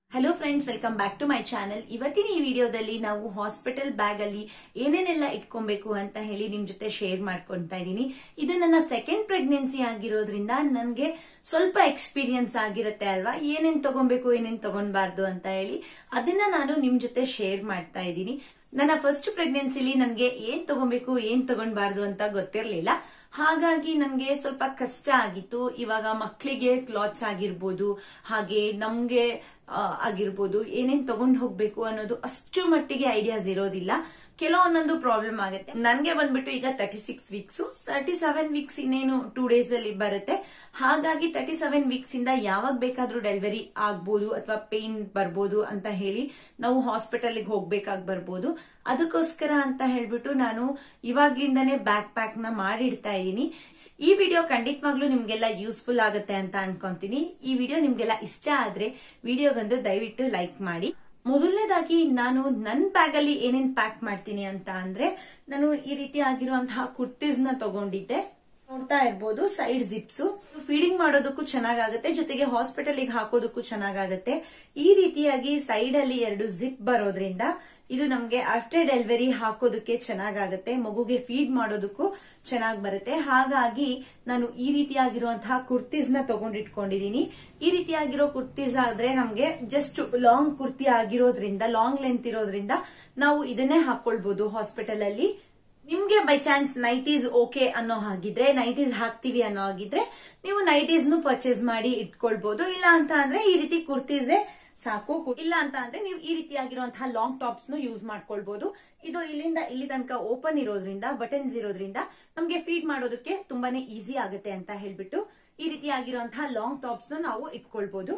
hello friends welcome back to my channel ಇವತ್ತಿನ ಈ ವಿಡಿಯೋದಲ್ಲಿ ನಾವು ಹಾಸ್ಪಿಟಲ್ ಬ್ಯಾಗ್ ಅಲ್ಲಿ ಏನೇನೆಲ್ಲ ಇಟ್ಕೊಬೇಕು ಅಂತ ಹೇಳಿ ನಿಮ್ ಜೊತೆ ಶೇರ್ ಮಾಡ್ಕೊಳ್ತಾ ಇದ್ದೀನಿ ಇದು ನನ್ನ ಸೆಕೆಂಡ್ ಪ್ರೆಗ್ನೆನ್ಸಿ ಆಗಿರೋದ್ರಿಂದ ನನಗೆ ಸ್ವಲ್ಪ ಎಕ್ಸ್ಪೀರಿಯನ್ಸ್ ಆಗಿರುತ್ತೆ ಅಲ್ವಾ ಏನೇನ್ ತಗೊಬೇಕು ಏನೇನ್ ತಗೊಂಡ್ಬಾರ್ದು ಅಂತ ಹೇಳಿ ಅದನ್ನ ನಾನು ನಿಮ್ ಜೊತೆ ಶೇರ್ ಮಾಡ್ತಾ ಇದ್ದೀನಿ ನನ್ನ ಫಸ್ಟ್ ಪ್ರೆಗ್ನೆನ್ಸಿಲಿ ನನಗೆ ಏನ್ ತಗೊಬೇಕು ಏನ್ ತಗೊಂಡ್ಬಾರ್ದು ಅಂತ ಗೊತ್ತಿರ್ಲಿಲ್ಲ ಹಾಗಾಗಿ ನನಗೆ ಸ್ವಲ್ಪ ಕಷ್ಟ ಆಗಿತ್ತು ಇವಾಗ ಮಕ್ಕಳಿಗೆ ಕ್ಲಾತ್ಸ್ ಆಗಿರ್ಬೋದು ಹಾಗೆ ನಮ್ಗೆ ಆ, ಆಗಿರ್ಬೋದು ಏನೇನ್ ತಗೊಂಡ್ ಹೋಗ್ಬೇಕು ಅನ್ನೋದು ಅಷ್ಟು ಮಟ್ಟಿಗೆ ಐಡಿಯಾಸ್ ಇರೋದಿಲ್ಲ ಕೆಲವೊಂದೊಂದು ಪ್ರಾಬ್ಲಮ್ ಆಗುತ್ತೆ ನನ್ಗೆ ಬಂದ್ಬಿಟ್ಟು ಈಗ thirty six weeks thirty seven weeks ಇನ್ನೇನು ಟೂ ಡೇಸ್ ಅಲ್ಲಿ ಬರುತ್ತೆ ಹಾಗಾಗಿ ತರ್ಟಿ ಸೆವೆನ್ ವೀಕ್ಸ್ ಇಂದ ಯಾವಾಗ ಬೇಕಾದ್ರೂ ಡೆಲಿವರಿ ಆಗ್ಬೋದು ಅಥವಾ ಪೇನ್ ಬರ್ಬೋದು ಅಂತ ಹೇಳಿ ನಾವು ಹಾಸ್ಪಿಟಲ್ಗೆ ಹೋಗ್ಬೇಕಾಗಿ ಬರ್ಬೋದು ಅದಕ್ಕೋಸ್ಕರ ಅಂತ ಹೇಳ್ಬಿಟ್ಟು ನಾನು ಇವಾಗ್ಲಿಂದಾನೇ ಬ್ಯಾಕ್ ಪ್ಯಾಕ್ ನ ಮಾಡಿಡ್ತಾ ಇದ್ದೀನಿ ಈ ವಿಡಿಯೋ ಖಂಡಿತವಾಗ್ಲೂ ನಿಮ್ಗೆಲ್ಲ ಯೂಸ್ಫುಲ್ ಆಗುತ್ತೆ ಅಂತ ಅನ್ಕೊಂತೀನಿ ಈ ವಿಡಿಯೋ ನಿಮ್ಗೆಲ್ಲ ಇಷ್ಟ ಆದ್ರೆ ವಿಡಿಯೋಗೊಂದು ದಯವಿಟ್ಟು ಲೈಕ್ ಮಾಡಿ ಮೊದಲನೇದಾಗಿ ನಾನು ನನ್ನ ಬ್ಯಾಗ್ ಅಲ್ಲಿ ಏನೇನ್ ಪ್ಯಾಕ್ ಮಾಡ್ತೀನಿ ಅಂತ ಅಂದ್ರೆ ನಾನು ಈ ರೀತಿ ಆಗಿರುವಂತಹ ಕುರ್ತೀಸ್ ನ ತಗೊಂಡಿದ್ದೆ ನೋಡ್ತಾ ಇರ್ಬೋದು ಸೈಡ್ ಜಿಪ್ಸ್ ಫೀಡಿಂಗ್ ಮಾಡೋದಕ್ಕೂ ಚೆನ್ನಾಗಾಗುತ್ತೆ ಜೊತೆಗೆ ಹಾಸ್ಪಿಟಲ್ ಹಾಕೋದಕ್ಕೂ ಚೆನ್ನಾಗಾಗುತ್ತೆ ಈ ರೀತಿಯಾಗಿ ಸೈಡ್ ಅಲ್ಲಿ ಎರಡು ಜಿಪ್ ಬರೋದ್ರಿಂದ ಇದು ನಮ್ಗೆ ಆಫ್ಟರ್ ಡೆಲಿವರಿ ಹಾಕೋದಕ್ಕೆ ಚೆನ್ನಾಗಾಗುತ್ತೆ ಮಗುಗೆ ಫೀಡ್ ಮಾಡೋದಕ್ಕೂ ಚೆನ್ನಾಗಿ ಬರುತ್ತೆ ಹಾಗಾಗಿ ನಾನು ಈ ರೀತಿಯಾಗಿರುವಂತಹ ಕುರ್ತೀಸ್ ನ ತಗೊಂಡಿಟ್ಕೊಂಡಿದೀನಿ ಈ ರೀತಿಯಾಗಿರೋ ಕುರ್ತೀಸ್ ಆದ್ರೆ ನಮ್ಗೆ ಜಸ್ಟ್ ಲಾಂಗ್ ಕುರ್ತಿ ಆಗಿರೋದ್ರಿಂದ ಲಾಂಗ್ ಲೆಂತ್ ಇರೋದ್ರಿಂದ ನಾವು ಇದನ್ನೇ ಹಾಕೊಳ್ಬಹುದು ಹಾಸ್ಪಿಟಲ್ ಅಲ್ಲಿ ನಿಮ್ಗೆ ಬೈ ಚಾನ್ಸ್ ನೈಟೀಸ್ ಓಕೆ ಅನ್ನೋ ಹಾಗಿದ್ರೆ ನೈಟೀಸ್ ಹಾಕ್ತಿವಿ ಅನ್ನೋ ಹಾಗಿದ್ರೆ ನೀವು ನೈಟೀಸ್ ಪರ್ಚೇಸ್ ಮಾಡಿ ಇಟ್ಕೊಳ್ಬಹುದು ಇಲ್ಲ ಅಂತ ಅಂದ್ರೆ ಈ ರೀತಿ ಕುರ್ತೀಸೇ ಸಾಕು ಇಲ್ಲ ಅಂತ ಅಂದ್ರೆ ನೀವು ಈ ರೀತಿಯಾಗಿರುವಂತಹ ಲಾಂಗ್ ಟಾಪ್ಸ್ ನು ಯೂಸ್ ಮಾಡ್ಕೊಳ್ಬಹುದು ಇದು ಇಲ್ಲಿಂದ ಇಲ್ಲಿ ತನಕ ಓಪನ್ ಇರೋದ್ರಿಂದ ಬಟನ್ಸ್ ಇರೋದ್ರಿಂದ ನಮ್ಗೆ ಫೀಡ್ ಮಾಡೋದಕ್ಕೆ ತುಂಬಾನೇ ಈಸಿ ಆಗುತ್ತೆ ಅಂತ ಹೇಳ್ಬಿಟ್ಟು ಈ ರೀತಿಯಾಗಿರುವಂತಹ ಲಾಂಗ್ ಟಾಪ್ಸ್ ನ ನಾವು ಇಟ್ಕೊಳ್ಬಹುದು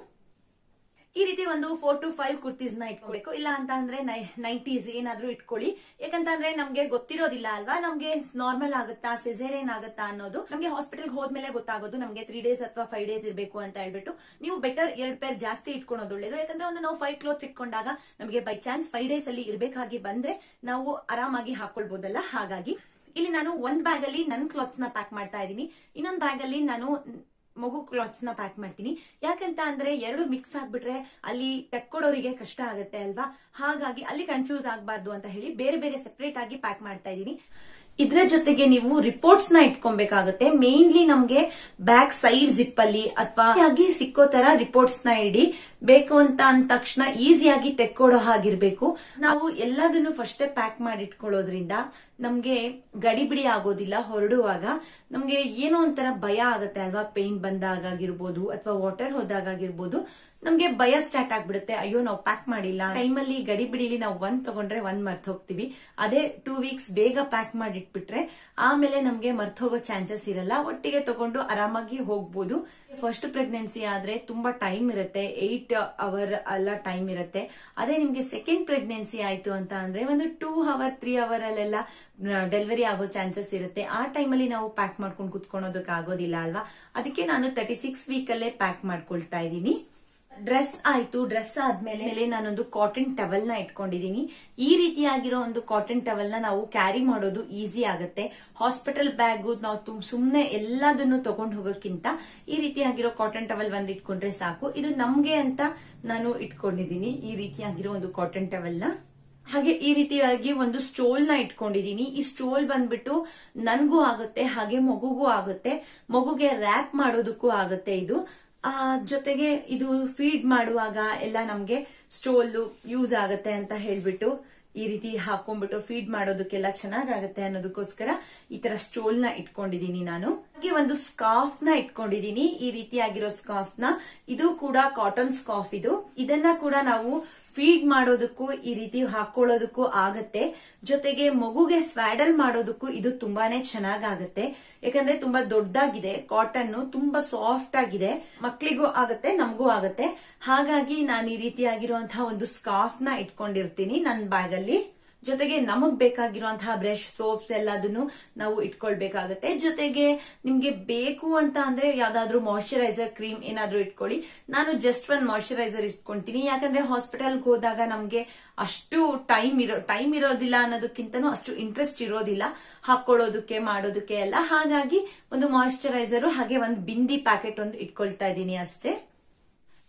ಈ ರೀತಿ ಒಂದು ಫೋರ್ ಟು ಫೈವ್ ಕುರ್ತೀಸ್ ನ ಇಟ್ಕೋಬೇಕು ಇಲ್ಲ ಅಂತ ಅಂದ್ರೆ ನೈಟೀಸ್ ಏನಾದ್ರೂ ಇಟ್ಕೊಳ್ಳಿ ಯಾಕಂತಂದ್ರೆ ನಮ್ಗೆ ಗೊತ್ತಿರೋದಿಲ್ಲ ಅಲ್ವಾ ನಮ್ಗೆ ನಾರ್ಮಲ್ ಆಗುತ್ತಾ ಸಿಸೇರಿಯನ್ ಆಗುತ್ತಾ ಅನ್ನೋದು ನಮ್ಗೆ ಹಾಸ್ಪಿಟಲ್ ಹೋದ್ಮೇಲೆ ಗೊತ್ತಾಗೋದು ನಮ್ಗೆ ತ್ರೀ ಡೇಸ್ ಅಥವಾ ಫೈವ್ ಡೇಸ್ ಇರಬೇಕು ಅಂತ ಹೇಳ್ಬಿಟ್ಟು ನೀವು ಬೆಟರ್ ಎರಡ್ ಪೇರ್ ಜಾಸ್ತಿ ಇಟ್ಕೊಳೋದು ಒಳ್ಳೇದು ಯಾಕಂದ್ರೆ ಒಂದು ನಾವು ಫೈವ್ ಕ್ಲೋತ್ಸ್ ಇಟ್ಕೊಂಡಾಗ ನಮಗೆ ಬೈ ಚಾನ್ಸ್ ಫೈವ್ ಡೇಸ್ ಅಲ್ಲಿ ಇರಬೇಕಾಗಿ ಬಂದ್ರೆ ನಾವು ಆರಾಮಾಗಿ ಹಾಕೊಳ್ಬಹುದಲ್ಲ ಹಾಗಾಗಿ ಇಲ್ಲಿ ನಾನು ಒಂದ್ ಬ್ಯಾಗ್ ಅಲ್ಲಿ ನನ್ ಕ್ಲಾತ್ಸ್ ನ ಪ್ಯಾಕ್ ಮಾಡ್ತಾ ಇದ್ದೀನಿ ಇನ್ನೊಂದ್ ಬ್ಯಾಗ್ ಅಲ್ಲಿ ನಾನು ಮಗು ಕ್ಲಾತ್ಸ್ ನ ಪ್ಯಾಕ್ ಮಾಡ್ತೀನಿ ಯಾಕಂತ ಅಂದ್ರೆ ಎರಡು ಮಿಕ್ಸ್ ಆಗ್ಬಿಟ್ರೆ ಅಲ್ಲಿ ತೆಕ್ಕೊಡೋರಿಗೆ ಕಷ್ಟ ಆಗುತ್ತೆ ಅಲ್ವಾ ಹಾಗಾಗಿ ಅಲ್ಲಿ ಕನ್ಫ್ಯೂಸ್ ಆಗಬಾರ್ದು ಅಂತ ಹೇಳಿ ಬೇರೆ ಬೇರೆ ಸೆಪರೇಟ್ ಆಗಿ ಪ್ಯಾಕ್ ಮಾಡ್ತಾ ಇದ್ದೀನಿ ಇದ್ರ ಜೊತೆಗೆ ನೀವು ರಿಪೋರ್ಟ್ಸ್ ನ ಇಟ್ಕೊಬೇಕಾಗುತ್ತೆ ಮೇನ್ಲಿ ನಮ್ಗೆ ಬ್ಯಾಕ್ ಸೈಡ್ ಜಿಪ್ ಅಲ್ಲಿ ಅಥವಾ ಆಗಿ ಸಿಕ್ಕೋ ತರ ರಿಪೋರ್ಟ್ಸ್ ನ ಇಡಿ ಬೇಕು ಅಂತ ಅಂದ ತಕ್ಷಣ ಈಸಿಯಾಗಿ ತೆಕ್ಕೊಡೋ ಹಾಗಿರ್ಬೇಕು ನಾವು ಎಲ್ಲದನ್ನು ಫಸ್ಟೇ ಪ್ಯಾಕ್ ಮಾಡಿ ಇಟ್ಕೊಳ್ಳೋದ್ರಿಂದ ನಮ್ಗೆ ಗಡಿಬಿಡಿ ಆಗೋದಿಲ್ಲ ಹೊರಡುವಾಗ ನಮ್ಗೆ ಏನೋ ಒಂಥರ ಭಯ ಆಗುತ್ತೆ ಅಲ್ವಾ ಪೇನ್ ಬಂದಾಗಿರ್ಬೋದು ಅಥವಾ ವಾಟರ್ ಹೋದಾಗಿರ್ಬೋದು ನಮ್ಗೆ ಭಯ ಸ್ಟಾರ್ಟ್ ಆಗ್ಬಿಡುತ್ತೆ ಅಯ್ಯೋ ನಾವು ಪ್ಯಾಕ್ ಮಾಡಿಲ್ಲ ಟೈಮಲ್ಲಿ ಗಡಿಬಿಡಿಲಿ ನಾವು ಒಂದ್ ತಗೊಂಡ್ರೆ ಒಂದ್ ಮರ್ತ್ ಹೋಗ್ತೀವಿ ಅದೇ ಟೂ ವೀಕ್ಸ್ ಬೇಗ ಪ್ಯಾಕ್ ಮಾಡಿ ಇಟ್ಬಿಟ್ರೆ ಆಮೇಲೆ ನಮ್ಗೆ ಮರ್ತ್ ಹೋಗೋ ಚಾನ್ಸಸ್ ಇರಲ್ಲ ಒಟ್ಟಿಗೆ ತಗೊಂಡು ಆರಾಮಾಗಿ ಹೋಗ್ಬೋದು ಫಸ್ಟ್ ಪ್ರೆಗ್ನೆನ್ಸಿ ಆದ್ರೆ ತುಂಬಾ ಟೈಮ್ ಇರುತ್ತೆ ಏಟ್ ಅವರ್ ಎಲ್ಲ ಟೈಮ್ ಇರುತ್ತೆ ಅದೇ ನಿಮ್ಗೆ ಸೆಕೆಂಡ್ ಪ್ರೆಗ್ನೆನ್ಸಿ ಆಯ್ತು ಅಂತ ಅಂದ್ರೆ ಒಂದು ಟೂ ಅವರ್ ತ್ರೀ ಅವರ್ ಅಲ್ಲೆಲ್ಲ ಡೆಲಿವರಿ ಆಗೋ ಚಾನ್ಸಸ್ ಇರುತ್ತೆ ಆ ಟೈಮಲ್ಲಿ ನಾವು ಪ್ಯಾಕ್ ಮಾಡ್ಕೊಂಡು ಕುತ್ಕೊಳೋದಕ್ಕೆ ಆಗೋದಿಲ್ಲ ಅಲ್ವಾ ಅದಕ್ಕೆ ನಾನು ತರ್ಟಿ ಸಿಕ್ಸ್ ವೀಕ್ ಅಲ್ಲೇ ಪ್ಯಾಕ್ ಮಾಡ್ಕೊಳ್ತಾ ಇದ್ದೀನಿ ಡ್ರೆಸ್ ಆಯ್ತು ಡ್ರೆಸ್ ಆದ್ಮೇಲೆ ನಾನೊಂದು ಕಾಟನ್ ಟವಲ್ ನ ಇಟ್ಕೊಂಡಿದೀನಿ ಈ ರೀತಿಯಾಗಿರೋ ಒಂದು ಕಾಟನ್ ಟವಲ್ ನ ನಾವು ಕ್ಯಾರಿ ಮಾಡೋದು ಈಸಿ ಆಗುತ್ತೆ ಹಾಸ್ಪಿಟಲ್ ಬ್ಯಾಗ್ ನಾವು ತುಮ್ ಸುಮ್ನೆ ಎಲ್ಲದನ್ನು ತಗೊಂಡು ಹೋಗೋಕ್ಕಿಂತ ಈ ರೀತಿಯಾಗಿರೋ ಕಾಟನ್ ಟವಲ್ ಒಂದ್ ಇಟ್ಕೊಂಡ್ರೆ ಸಾಕು ಇದು ನಮ್ಗೆ ಅಂತ ನಾನು ಇಟ್ಕೊಂಡಿದೀನಿ ಈ ರೀತಿಯಾಗಿರೋ ಒಂದು ಕಾಟನ್ ಟವಲ್ ನ ಹಾಗೆ ಈ ರೀತಿಯಾಗಿ ಒಂದು ಸ್ಟೋಲ್ ನ ಇಟ್ಕೊಂಡಿದೀನಿ ಈ ಸ್ಟೋಲ್ ಬಂದ್ಬಿಟ್ಟು ನನ್ಗೂ ಆಗುತ್ತೆ ಹಾಗೆ ಮಗುಗೂ ಆಗುತ್ತೆ ಮಗುಗೆ ರ್ಯಾಪ್ ಮಾಡೋದಕ್ಕೂ ಆಗುತ್ತೆ ಇದು ಆ ಜೊತೆಗೆ ಇದು ಫೀಡ್ ಮಾಡುವಾಗ ಎಲ್ಲ ನಮ್ಗೆ ಸ್ಟೋಲ್ ಯೂಸ್ ಆಗತ್ತೆ ಅಂತ ಹೇಳ್ಬಿಟ್ಟು ಈ ರೀತಿ ಹಾಕೊಂಡ್ಬಿಟ್ಟು ಫೀಡ್ ಮಾಡೋದಕ್ಕೆಲ್ಲ ಚೆನ್ನಾಗಾಗತ್ತೆ ಅನ್ನೋದಕ್ಕೋಸ್ಕರ ಈ ತರ ಸ್ಟೋಲ್ ನ ಇಟ್ಕೊಂಡಿದೀನಿ ನಾನು ಹಾಗೆ ಒಂದು ಸ್ಕಾಫ್ ನ ಇಟ್ಕೊಂಡಿದೀನಿ ಈ ರೀತಿಯಾಗಿರೋ ಸ್ಕಾಫ್ ನ ಇದು ಕೂಡ ಕಾಟನ್ ಸ್ಕಾಫ್ ಇದು ಇದನ್ನ ಕೂಡ ನಾವು ಫೀಡ್ ಮಾಡೋದಕ್ಕೂ ಈ ರೀತಿ ಹಾಕೊಳ್ಳೋದಕ್ಕೂ ಆಗತ್ತೆ ಜೊತೆಗೆ ಮಗುಗೆ ಸ್ವ್ಯಾಡಲ್ ಮಾಡೋದಕ್ಕೂ ಇದು ತುಂಬಾನೇ ಚೆನ್ನಾಗಾಗತ್ತೆ ಯಾಕಂದ್ರೆ ತುಂಬಾ ದೊಡ್ಡದಾಗಿದೆ ಕಾಟನ್ ತುಂಬಾ ಸಾಫ್ಟ್ ಆಗಿದೆ ಮಕ್ಕಳಿಗೂ ಆಗತ್ತೆ ನಮಗೂ ಆಗತ್ತೆ ಹಾಗಾಗಿ ನಾನು ಈ ರೀತಿಯಾಗಿರುವಂತಹ ಒಂದು ಸ್ಕಾಫ್ ನ ಇಟ್ಕೊಂಡಿರ್ತೀನಿ ನನ್ನ ಬ್ಯಾಗ್ ಅಲ್ಲಿ ಜೊತೆಗೆ ನಮಗ್ ಬೇಕಾಗಿರುವಂತಹ ಬ್ರಷ್ ಸೋಪ್ಸ್ ಎಲ್ಲದನ್ನು ನಾವು ಇಟ್ಕೊಳ್ಬೇಕಾಗತ್ತೆ ಜೊತೆಗೆ ನಿಮ್ಗೆ ಬೇಕು ಅಂತ ಅಂದ್ರೆ ಯಾವ್ದಾದ್ರು ಮಾಯಶ್ಚರೈಸರ್ ಕ್ರೀಮ್ ಏನಾದ್ರೂ ಇಟ್ಕೊಳ್ಳಿ ನಾನು ಜಸ್ಟ್ ಒಂದ್ ಮಾಯಶ್ಚರೈಸರ್ ಇಟ್ಕೊಂತೀನಿ ಯಾಕಂದ್ರೆ ಹಾಸ್ಪಿಟಲ್ಗೆ ಹೋದಾಗ ನಮ್ಗೆ ಅಷ್ಟು ಟೈಮ್ ಇರೋ ಟೈಮ್ ಇರೋದಿಲ್ಲ ಅನ್ನೋದಕ್ಕಿಂತನೂ ಅಷ್ಟು ಇಂಟ್ರೆಸ್ಟ್ ಇರೋದಿಲ್ಲ ಹಾಕೊಳ್ಳೋದಕ್ಕೆ ಮಾಡೋದಕ್ಕೆ ಎಲ್ಲ ಹಾಗಾಗಿ ಒಂದು ಮಾಯಶ್ಚರೈಸರ್ ಹಾಗೆ ಒಂದು ಬಿಂದಿ ಪ್ಯಾಕೆಟ್ ಒಂದು ಇಟ್ಕೊಳ್ತಾ ಇದ್ದೀನಿ ಅಷ್ಟೇ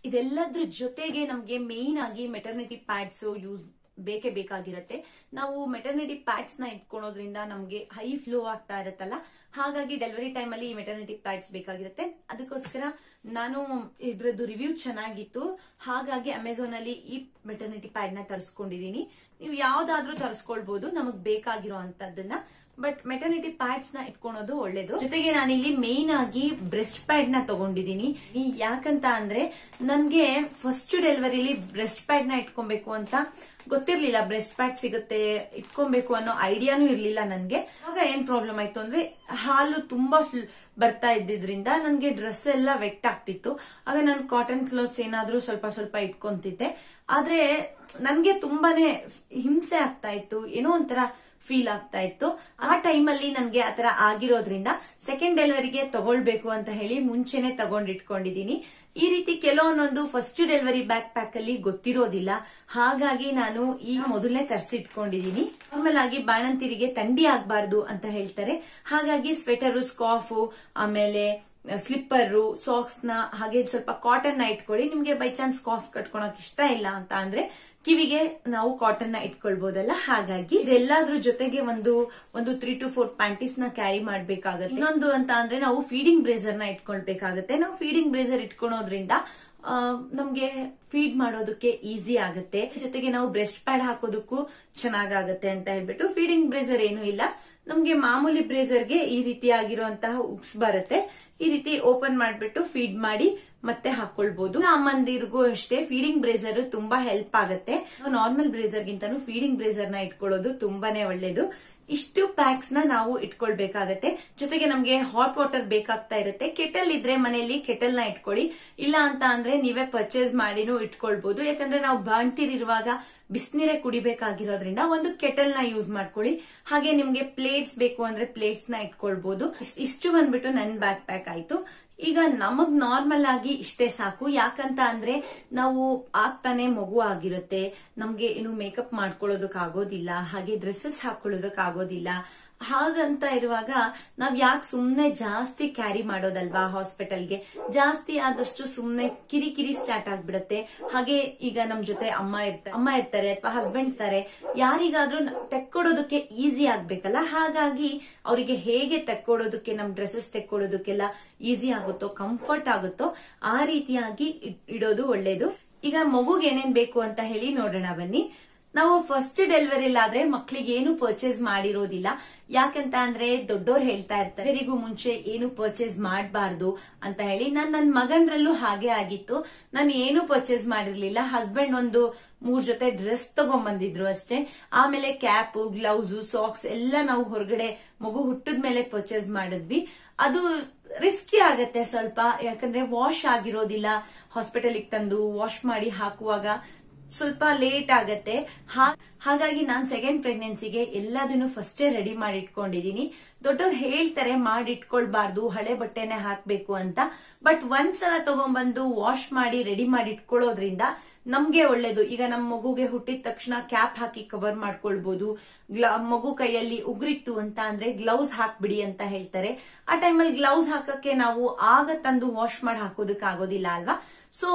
ಇದೆಲ್ಲದ್ರ ಜೊತೆಗೆ ನಮ್ಗೆ ಮೇನ್ ಆಗಿ ಮೆಟರ್ನಿಟಿ ಪ್ಯಾಡ್ಸ್ ಯೂಸ್ ಬೇಕೇ ಬೇಕಾಗಿರತ್ತೆ ನಾವು ಮೆಟರ್ನಿಟಿ ಪ್ಯಾಡ್ಸ್ ನ ಇಟ್ಕೊಳೋದ್ರಿಂದ ನಮ್ಗೆ ಹೈ ಫ್ಲೋ ಆಗ್ತಾ ಇರತ್ತಲ್ಲ ಹಾಗಾಗಿ ಡೆಲಿವರಿ ಟೈಮ್ ಅಲ್ಲಿ ಈ ಮೆಟರ್ನಿಟಿ ಪ್ಯಾಡ್ಸ್ ಬೇಕಾಗಿರುತ್ತೆ ಅದಕ್ಕೋಸ್ಕರ ನಾನು ಇದ್ರದ್ದು ರಿವ್ಯೂ ಚೆನ್ನಾಗಿತ್ತು ಹಾಗಾಗಿ ಅಮೆಝಾನ್ ಅಲ್ಲಿ ಈ ಮೆಟರ್ನಿಟಿ ಪ್ಯಾಡ್ ನ ತರಿಸ್ಕೊಂಡಿದೀನಿ ನೀವು ಯಾವ್ದಾದ್ರೂ ತರಿಸ್ಕೊಳ್ಬಹುದು ನಮಗ್ ಬೇಕಾಗಿರೋ ಅಂತದನ್ನ ಬಟ್ ಮೆಟರ್ನಿಟಿ ಪ್ಯಾಡ್ಸ್ ನ ಇಟ್ಕೊಳೋದು ಒಳ್ಳೇದು ಜೊತೆಗೆ ನಾನಿಲ್ಲಿ ಮೇನ್ ಆಗಿ ಬ್ರೆಸ್ಟ್ ಪ್ಯಾಡ್ ನ ತಗೊಂಡಿದೀನಿ ಈ ಯಾಕಂತ ಅಂದ್ರೆ ನನ್ಗೆ ಫಸ್ಟ್ ಡೆಲಿವರಿಲಿ ಬ್ರೆಸ್ಟ್ ಪ್ಯಾಡ್ ನ ಇಟ್ಕೊಬೇಕು ಅಂತ ಗೊತ್ತಿರ್ಲಿಲ್ಲ ಬ್ರೆಸ್ಟ್ ಪ್ಯಾಡ್ ಸಿಗುತ್ತೆ ಇಟ್ಕೊಬೇಕು ಅನ್ನೋ ಐಡಿಯಾನು ಇರ್ಲಿಲ್ಲ ನನ್ಗೆ ಆಗ ಏನ್ ಪ್ರಾಬ್ಲಮ್ ಆಯ್ತು ಅಂದ್ರೆ ಹಾಲು ತುಂಬಾ ಫುಲ್ ಬರ್ತಾ ಇದ್ದಿದ್ರಿಂದ ನನ್ಗೆ ಡ್ರೆಸ್ ಎಲ್ಲ ವೆಟ್ ಆಗ್ತಿತ್ತು ಆಗ ನಾನು ಕಾಟನ್ ಕ್ಲೋತ್ಸ್ ಏನಾದ್ರೂ ಸ್ವಲ್ಪ ಸ್ವಲ್ಪ ಇಟ್ಕೊಂತಿದ್ದೆ ಆದ್ರೆ ನನ್ಗೆ ತುಂಬಾನೇ ಹಿಂಸೆ ಆಗ್ತಾ ಇತ್ತು ಏನೋ ಒಂಥರ ಫೀಲ್ ಆಗ್ತಾ ಇತ್ತು ಆ ಟೈಮಲ್ಲಿ ನನ್ಗೆ ಆತರ ಆಗಿರೋದ್ರಿಂದ ಸೆಕೆಂಡ್ ಡೆಲಿವರಿಗೆ ತಗೊಳ್ಬೇಕು ಅಂತ ಹೇಳಿ ಮುಂಚೆನೆ ತಗೊಂಡಿಟ್ಕೊಂಡಿದೀನಿ ಈ ರೀತಿ ಕೆಲವೊಂದೊಂದು ಫಸ್ಟ್ ಡೆಲಿವರಿ ಬ್ಯಾಕ್ ಪ್ಯಾಕ್ ಅಲ್ಲಿ ಗೊತ್ತಿರೋದಿಲ್ಲ ಹಾಗಾಗಿ ನಾನು ಈ ಮೊದಲನೇ ತರಿಸಿಟ್ಕೊಂಡಿದೀನಿ ನಾರ್ಮಲ್ ಆಗಿ ಬಾಣಂತಿರಿಗೆ ಥಂಡಿ ಆಗ್ಬಾರ್ದು ಅಂತ ಹೇಳ್ತಾರೆ ಹಾಗಾಗಿ ಸ್ವೆಟರು ಸ್ಕಾಫು ಆಮೇಲೆ ಸ್ಲಿಪ್ಪರ್ ಸಾಕ್ಸ್ ನ ಹಾಗೆ ಸ್ವಲ್ಪ ಕಾಟನ್ ನ ಇಟ್ಕೊಳ್ಳಿ ನಿಮ್ಗೆ ಬೈ ಚಾನ್ಸ್ ಕಾಫ್ ಕಟ್ಕೊಳಕ್ ಇಷ್ಟ ಇಲ್ಲ ಅಂತ ಅಂದ್ರೆ ಕಿವಿಗೆ ನಾವು ಕಾಟನ್ ನ ಇಟ್ಕೊಳ್ಬಹುದಲ್ಲ ಹಾಗಾಗಿ ಇದೆಲ್ಲದ್ರ ಜೊತೆಗೆ ಒಂದು ಒಂದು ತ್ರೀ ಟು ಫೋರ್ ಪ್ಯಾಂಟೀಸ್ ನ ಕ್ಯಾರಿ ಮಾಡ್ಬೇಕಾಗತ್ತೆ ಇನ್ನೊಂದು ಅಂತ ಅಂದ್ರೆ ನಾವು ಫೀಡಿಂಗ್ ಬ್ರೇಸರ್ ನ ಇಟ್ಕೊಳ್ಬೇಕಾಗತ್ತೆ ನಾವು ಫೀಡಿಂಗ್ ಬ್ರೇಸರ್ ಇಟ್ಕೊಳೋದ್ರಿಂದ ಆ, ನಮ್ಗೆ ಫೀಡ್ ಮಾಡೋದಕ್ಕೆ ಈಸಿ ಆಗುತ್ತೆ ಜೊತೆಗೆ ನಾವು ಬ್ರೆಸ್ಟ್ ಪ್ಯಾಡ್ ಹಾಕೋದಕ್ಕೂ ಚೆನ್ನಾಗಾಗತ್ತೆ ಅಂತ ಹೇಳ್ಬಿಟ್ಟು ಫೀಡಿಂಗ್ ಬ್ರೇಸರ್ ಏನು ಇಲ್ಲ ನಮ್ಗೆ ಮಾಮೂಲಿ ಬ್ರೇಸರ್ಗೆ ಈ ರೀತಿಯಾಗಿರುವಂತಹ ಉಕ್ಸ್ ಬರುತ್ತೆ ಈ ರೀತಿ ಓಪನ್ ಮಾಡ್ಬಿಟ್ಟು ಫೀಡ್ ಮಾಡಿ ಮತ್ತೆ ಹಾಕೊಳ್ಬಹುದು ಅಮ್ಮಂದಿರ್ಗೂ ಅಷ್ಟೇ ಫೀಡಿಂಗ್ ಬ್ರೇಸರ್ ತುಂಬಾ ಹೆಲ್ಪ್ ಆಗುತ್ತೆ ನಾರ್ಮಲ್ ಬ್ರೇಸರ್ ಗಿಂತನೂ ಫೀಡಿಂಗ್ ಬ್ರೇಸರ್ ನ ಇಟ್ಕೊಳ್ಳೋದು ತುಂಬಾನೇ ಒಳ್ಳೇದು ಇಷ್ಟು ಪ್ಯಾಕ್ಸ್ ನ ನಾವು ಇಟ್ಕೊಳ್ಬೇಕಾಗತ್ತೆ ಜೊತೆಗೆ ನಮ್ಗೆ ಹಾಟ್ ವಾಟರ್ ಬೇಕಾಗ್ತಾ ಇರುತ್ತೆ ಕೆಟಲ್ ಇದ್ರೆ ಮನೆಯಲ್ಲಿ ಕೆಟಲ್ ನ ಇಟ್ಕೊಳ್ಳಿ ಇಲ್ಲ ಅಂತ ಅಂದ್ರೆ ನೀವೇ ಪರ್ಚೇಸ್ ಮಾಡಿನೂ ಇಟ್ಕೊಳ್ಬಹುದು ಯಾಕಂದ್ರೆ ನಾವು ಬಾಣ್ತಿರಿರುವಾಗ ಬಿಸಿನೀರೇ ಕುಡಿಬೇಕಾಗಿರೋದ್ರಿಂದ ಒಂದು ಕೆಟಲ್ ನ ಯೂಸ್ ಮಾಡ್ಕೊಳ್ಳಿ ಹಾಗೆ ನಿಮ್ಗೆ ಪ್ಲೇಟ್ಸ್ ಬೇಕು ಅಂದ್ರೆ ಪ್ಲೇಟ್ಸ್ ನ ಇಟ್ಕೊಳ್ಬಹುದು ಇಸ್- ಇಷ್ಟು ಬಂದ್ಬಿಟ್ಟು ನನ್ ಬ್ಯಾಕ್ ಪ್ಯಾಕ್ ಆಯ್ತು ಈಗ ನಮಗ್ ನಾರ್ಮಲ್ ಆಗಿ ಇಷ್ಟೇ ಸಾಕು ಯಾಕಂತ ಅಂದ್ರೆ ನಾವು ಆಗ್ತಾನೆ ಮಗು ಆಗಿರುತ್ತೆ ನಮ್ಗೆ ಏನು ಮೇಕಪ್ ಮಾಡ್ಕೊಳ್ಳೋದಕ್ ಆಗೋದಿಲ್ಲ ಹಾಗೆ ಡ್ರೆಸ್ಸಸ್ ಹಾಕೊಳ್ಳೋದಕ್ ಆಗೋದಿಲ್ಲ ಹಾಗಂತ ಇರುವಾಗ ನಾವ್ ಯಾಕೆ ಸುಮ್ನೆ ಜಾಸ್ತಿ ಕ್ಯಾರಿ ಮಾಡೋದಲ್ವಾ ಹಾಸ್ಪಿಟಲ್ಗೆ ಜಾಸ್ತಿ ಆದಷ್ಟು ಸುಮ್ನೆ ಕಿರಿಕಿರಿ ಸ್ಟಾರ್ಟ್ ಆಗ್ಬಿಡತ್ತೆ ಹಾಗೆ ಈಗ ನಮ್ ಜೊತೆ ಅಮ್ಮ ಇರ್ತಾರೆ ಅಮ್ಮ ಇರ್ತಾರೆ ಅಥವಾ ಹಸ್ಬೆಂಡ್ ಇರ್ತಾರೆ ಯಾರಿಗಾದ್ರೂ ನ- ತೆಕ್ಕೊಡೋದಕ್ಕೆ ಈಸಿ ಆಗ್ಬೇಕಲ್ಲ ಹಾಗಾಗಿ ಅವರಿಗೆ ಹೇಗೆ ತೆಕ್ಕೊಡೋದಕ್ಕೆ ನಮ್ ಡ್ರೆಸ್ಸಸ್ ತೆಕ್ಕೊಡೋದಕ್ಕೆಲ್ಲ ಈಸಿ ಆಗುತ್ತೋ ಕಂಫರ್ಟ್ ಆಗುತ್ತೋ ಆ ರೀತಿಯಾಗಿ ಇಡ್- ಇಡೋದು ಒಳ್ಳೇದು ಈಗ ಮಗುಗೆ ಏನೇನ್ ಬೇಕು ಅಂತ ಹೇಳಿ ನೋಡೋಣ ಬನ್ನಿ ನಾವು ಫಸ್ಟ್ ಡೆಲಿವರಿಲಾದ್ರೆ ಮಕ್ಳಿಗೆ ಏನು ಪರ್ಚೇಸ್ ಮಾಡಿರೋದಿಲ್ಲ ಯಾಕಂತ ಅಂದ್ರೆ ದೊಡ್ಡೋರು ಹೇಳ್ತಾ ಇರ್ತಾರೆ ಇವರಿಗೂ ಮುಂಚೆ ಏನು ಪರ್ಚೇಸ್ ಮಾಡಬಾರ್ದು ಅಂತ ಹೇಳಿ ನಾನ್ ನನ್ನ ಮಗಂದ್ರಲ್ಲೂ ಹಾಗೆ ಆಗಿತ್ತು ನಾನು ಏನು ಪರ್ಚೇಸ್ ಮಾಡಿರ್ಲಿಲ್ಲ ಹಸ್ಬೆಂಡ್ ಒಂದು ಮೂರ್ ಜೊತೆ ಡ್ರೆಸ್ ತಗೊಂಡ್ಬಂದಿದ್ರು ಅಷ್ಟೇ ಆಮೇಲೆ ಕ್ಯಾಪ್ ಗ್ಲೌಸ್ ಸಾಕ್ಸ್ ಎಲ್ಲ ನಾವು ಹೊರಗಡೆ ಮಗು ಹುಟ್ಟಿದ ಮೇಲೆ ಪರ್ಚೇಸ್ ಮಾಡಿದ್ವಿ ಅದು ರಿಸ್ಕಿ ಆಗತ್ತೆ ಸ್ವಲ್ಪ ಯಾಕಂದ್ರೆ ವಾಶ್ ಆಗಿರೋದಿಲ್ಲ ಹಾಸ್ಪಿಟಲ್ಗೆ ತಂದು ವಾಶ್ ಮಾಡಿ ಹಾಕುವಾಗ ಸ್ವಲ್ಪ ಲೇಟ್ ಆಗತ್ತೆ ಹಾ- ಹಾಗಾಗಿ ನಾನ್ ಸೆಕೆಂಡ್ ಪ್ರೆಗ್ನೆನ್ಸಿಗೆ ಎಲ್ಲದನ್ನು ಫಸ್ಟೇ ರೆಡಿ ಮಾಡಿ ಇಟ್ಕೊಂಡಿದೀನಿ ದೊಡ್ಡವ್ರು ಹೇಳ್ತಾರೆ ಮಾಡಿಟ್ಕೊಳ್ಬಾರ್ದು ಹಳೆ ಬಟ್ಟೆನೆ ಹಾಕ್ಬೇಕು ಅಂತ ಬಟ್ ಒಂದ್ಸಲ ತಗೊಂಡ್ಬಂದು ವಾಶ್ ಮಾಡಿ ರೆಡಿ ಮಾಡಿ ಇಟ್ಕೊಳ್ಳೋದ್ರಿಂದ ನಮ್ಗೆ ಒಳ್ಳೇದು ಈಗ ನಮ್ ಮಗುಗೆ ಹುಟ್ಟಿದ ತಕ್ಷಣ ಕ್ಯಾಪ್ ಹಾಕಿ ಕವರ್ ಮಾಡ್ಕೊಳ್ಬಹುದು ಗ್ಲ- ಮಗು ಕೈಯಲ್ಲಿ ಉಗುರಿತ್ತು ಅಂತ ಅಂದ್ರೆ ಗ್ಲೌಸ್ ಹಾಕ್ಬಿಡಿ ಅಂತ ಹೇಳ್ತಾರೆ ಆ ಟೈಮಲ್ಲಿ ಗ್ಲೌಸ್ ಹಾಕಕ್ಕೆ ನಾವು ಆಗ ತಂದು ವಾಶ್ ಮಾಡಿ ಹಾಕೋದಕ್ಕೆ ಆಗೋದಿಲ್ಲ ಅಲ್ವಾ ಸೊ